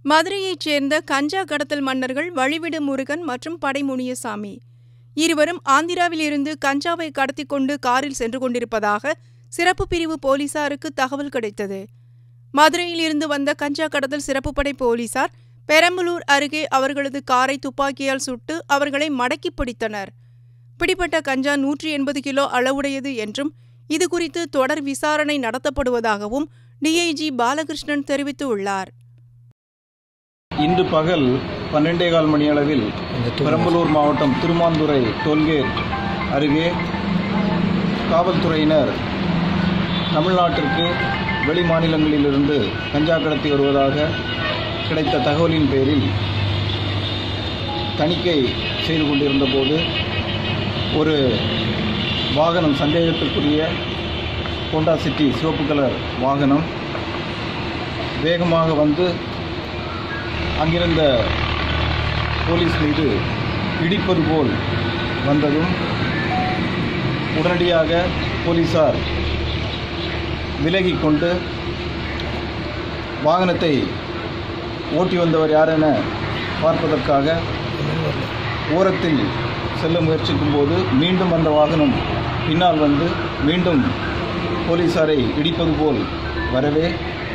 மதுரையைச் சேர்ந்த கஞ்சா கடத்தல் மன்னர்கள் வழிவிடு முருகன் மற்றும் படைமுனியசாமி இருவரும் ஆந்திராவிலிருந்து கஞ்சாவை கடத்திக் கொண்டு காரில் சென்று கொண்டிருப்பதாக சிறப்பு பிரிவு போலீசாருக்கு தகவல் கிடைத்தது மதுரையிலிருந்து வந்த கஞ்சா கடத்தல் சிறப்பு படை போலீசார் பெரம்பலூர் அருகே அவர்களது காரை துப்பாக்கியால் சுட்டு அவர்களை மடக்கி பிடித்தனர் பிடிப்பட்ட கஞ்சா நூற்றி எண்பது கிலோ அளவுடையது என்றும் இதுகுறித்து தொடர் விசாரணை நடத்தப்படுவதாகவும் டிஐஜி பாலகிருஷ்ணன் தெரிவித்துள்ளார் இன்று பகல் பன்னெண்டே கால் மணி அளவில் பெரம்பலூர் மாவட்டம் திருமாந்துறை டோல்கேட் அருகே காவல்துறையினர் தமிழ்நாட்டிற்கு வெளி மாநிலங்களிலிருந்து கஞ்சா கடத்தி வருவதாக கிடைத்த தகவலின் பேரில் தணிக்கை செய்து கொண்டிருந்த போது ஒரு வாகனம் சந்தேகத்திற்குரிய ஹோண்டா சிட்டி சிவப்பு கலர் வாகனம் வேகமாக வந்து அங்கிருந்த போலீஸ் மீது இடிப்பது போல் வந்ததும் உடனடியாக போலீசார் விலகிக் கொண்டு வாகனத்தை ஓட்டி வந்தவர் யார் என பார்ப்பதற்காக ஓரத்தில் செல்ல முயற்சிக்கும் போது மீண்டும் அந்த வாகனம் பின்னால் வந்து மீண்டும் போலீசாரை இடிப்பது போல் வரவே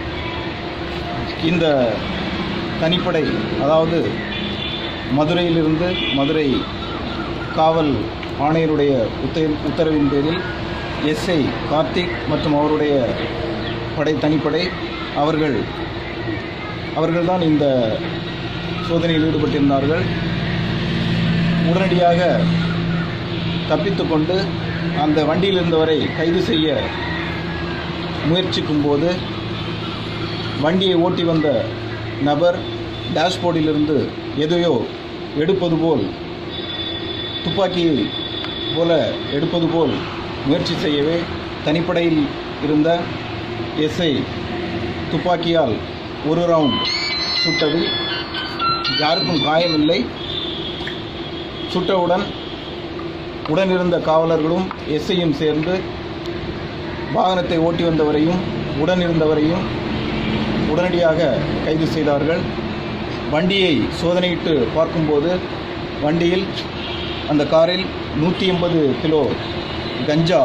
இந்த தனிப்படை அதாவது மதுரையிலிருந்து மதுரை காவல் ஆணையருடைய உத்த உத்தரவின் பேரில் எஸ்ஐ கார்த்திக் மற்றும் அவருடைய படை தனிப்படை அவர்கள் அவர்கள்தான் இந்த சோதனையில் ஈடுபட்டிருந்தார்கள் உடனடியாக தப்பித்துக்கொண்டு அந்த வண்டியில் இருந்தவரை கைது செய்ய முயற்சிக்கும் போது வண்டியை ஓட்டி வந்த நபர் டேஷ்போர்டிலிருந்து எதையோ எடுப்பது போல் துப்பாக்கியை போல எடுப்பது போல் முயற்சி செய்யவே தனிப்படையில் இருந்த எஸ்ஐ துப்பாக்கியால் ஒரு ரவுண்ட் சுட்டதில் யாருக்கும் காயமில்லை சுட்டவுடன் உடனிருந்த காவலர்களும் எஸ்ஐயும் சேர்ந்து வாகனத்தை ஓட்டி வந்தவரையும் உடனிருந்தவரையும் உடனடியாக கைது செய்தார்கள் வண்டியை சோதனையிட்டு பார்க்கும்போது வண்டியில் அந்த காரில் நூற்றி எண்பது கிலோ கஞ்சா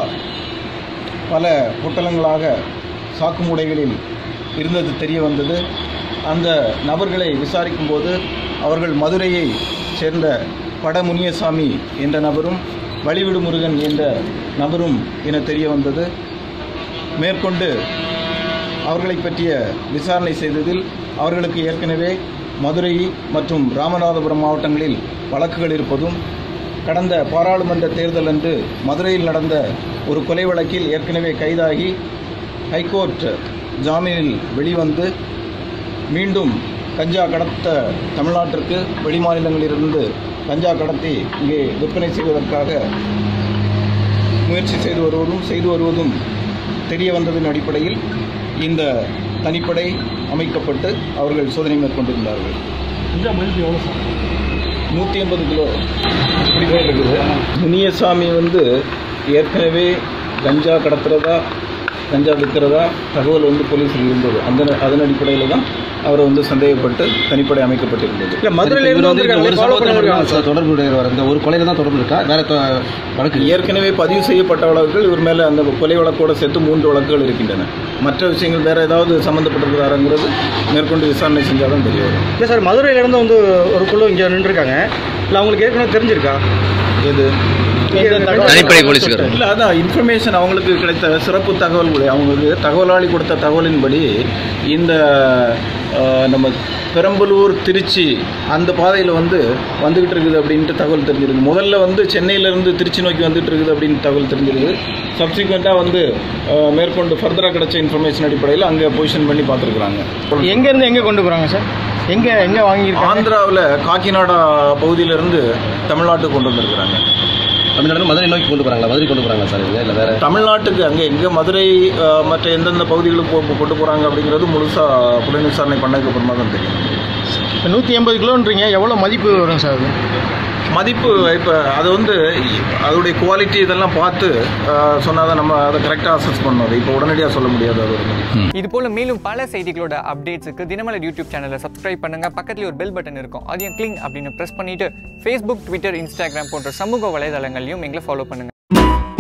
பல பொட்டலங்களாக சாக்கு மூடைகளில் இருந்தது தெரிய வந்தது அந்த நபர்களை விசாரிக்கும்போது அவர்கள் மதுரையை சேர்ந்த பட முனியசாமி என்ற நபரும் வழிவிடு முருகன் என்ற நபரும் என தெரிய வந்தது மேற்கொண்டு அவர்களை பற்றிய விசாரணை செய்ததில் அவர்களுக்கு ஏற்கனவே மதுரை மற்றும் ராமநாதபுரம் மாவட்டங்களில் வழக்குகள் இருப்பதும் கடந்த பாராளுமன்ற தேர்தல் அன்று மதுரையில் நடந்த ஒரு கொலை வழக்கில் ஏற்கனவே கைதாகி ஹைகோர்ட் ஜாமீனில் வெளிவந்து மீண்டும் கஞ்சா கடத்த தமிழ்நாட்டிற்கு வெளிமாநிலங்களிலிருந்து கஞ்சா கடத்தி இங்கே விற்பனை செய்வதற்காக முயற்சி செய்து வருவதும் செய்து வருவதும் தெரிய வந்ததன் அடிப்படையில் இந்த தனிப்படை அமைக்கப்பட்டு அவர்கள் சோதனை மேற்கொண்டிருந்தார்கள் நூற்றி எண்பது கிலோ இருக்குது முனியசாமி வந்து ஏற்கனவே கஞ்சா கடத்துறதா கஞ்சா விற்கிறதா தகவல் வந்து போலீஸில் இருந்தது அந்த அதன் அடிப்படையில் தான் அவரை வந்து சந்தேகப்பட்டு தனிப்படை அமைக்கப்பட்டிருந்தது இல்ல மதுரையில இவர் இருந்து வந்து இந்த ஒரு வந்திருக்காங்க ஃபாலோ சம்பவத்தில் பண்ணிருக்காங்க மட்டும் தொடர்புடையவர் இந்த ஒரு கொலையில தான் தொடர்பு இருக்கா வேற தொ- வழக்கு ஏற்கனவே பதிவு செய்யப்பட்ட வழக்குகள் இவர் மேலே அந்த கொலை வழக்கோடு சேர்த்து மூன்று வழக்குகள் இருக்கின்றன மற்ற விஷயங்கள் வேற ஏதாவது சம்மந்தப்பட்டிருக்கிறாருங்கிறது மேற்கொண்டு விசாரணை செஞ்சால் தான் தெரிய வரும் இல்லை சார் மதுரையில இருந்து வந்து ஒரு குழு இங்கே நின்றுருக்காங்க இல்லை அவங்களுக்கு ஏற்கனவே தெரிஞ்சிருக்கா எது தனிப்படை போலீஸ்கார். இல்லை அதான் இன்ஃபர்மேஷன் அவங்களுக்கு கிடைத்த சிறப்பு தகவல்களை அவங்களுக்கு தகவலாளி கொடுத்த தகவலின்படி இந்த அஹ், நம்ம பெரம்பலூர் திருச்சி அந்த பாதையில் வந்து வந்துகிட்டு இருக்குது அப்படின்ட்டு தகவல் தெரிஞ்சிருக்கு முதல்ல வந்து சென்னையிலேருந்து திருச்சி நோக்கி வந்துட்டு இருக்குது அப்படின்னு தகவல் தெரிஞ்சிருக்கு சப்சிக்வெண்ட்டாக வந்து அஹ், மேற்கொண்டு ஃபர்தராக கிடைச்ச இன்ஃபர்மேஷன் அடிப்படையில் அங்கே பொசிஷன் பண்ணி பார்த்துருக்குறாங்க எங்க இருந்து எங்க கொண்டு போறாங்க சார் எங்க எங்க வாங்கியிருக்காங்க ஆந்திராவில் காக்கிநாடா பகுதியிலிருந்து தமிழ்நாட்டுக்கு கொண்டு வந்திருக்கிறாங்க தமிழ்நாடு மதுரை நோக்கி கொண்டு போறாங்களா மதுரை கொண்டு போறாங்களா சார் இவங்க இல்லை வேற தமிழ்நாட்டுக்கு அங்கே எங்கே மதுரை அஹ், மற்ற எந்தெந்த பகுதிகளுக்கு போ- கொண்டு போகிறாங்க அப்படிங்கிறது முழுசாக புலன் விசாரணை பண்ணதுக்கு அப்புறமா தான் தெரியும் இப்போ நூற்றி எண்பது கிலோன்றீங்க எவ்வளோ மதிப்பு வரும் சார் அது மதிப்பு இப்போ அது வந்து அதோடைய குவாலிட்டி இதெல்லாம் பார்த்து சொன்னால் தான் நம்ம அதை கரெக்டாக அசஸ் பண்ணணும் அது இப்போ உடனடியாக சொல்ல முடியாது அது ஒரு மதிப்பு இது போல மேலும் பல செய்திகளோட அப்டேட்ஸுக்கு தினமலர் யூடியூப் சேனலை சப்ஸ்கிரைப் பண்ணுங்க பக்கத்துல ஒரு பெல் பட்டன் இருக்கும் அதையும் கிளிங் அப்படின்னு ப்ரெஸ் பண்ணிட்டு ஃபேஸ்புக் ட்விட்டர் இன்ஸ்டாகிராம் போன்ற சமூக வலைதளங்களையும் எங்களை ஃபாலோ பண்ணுங்க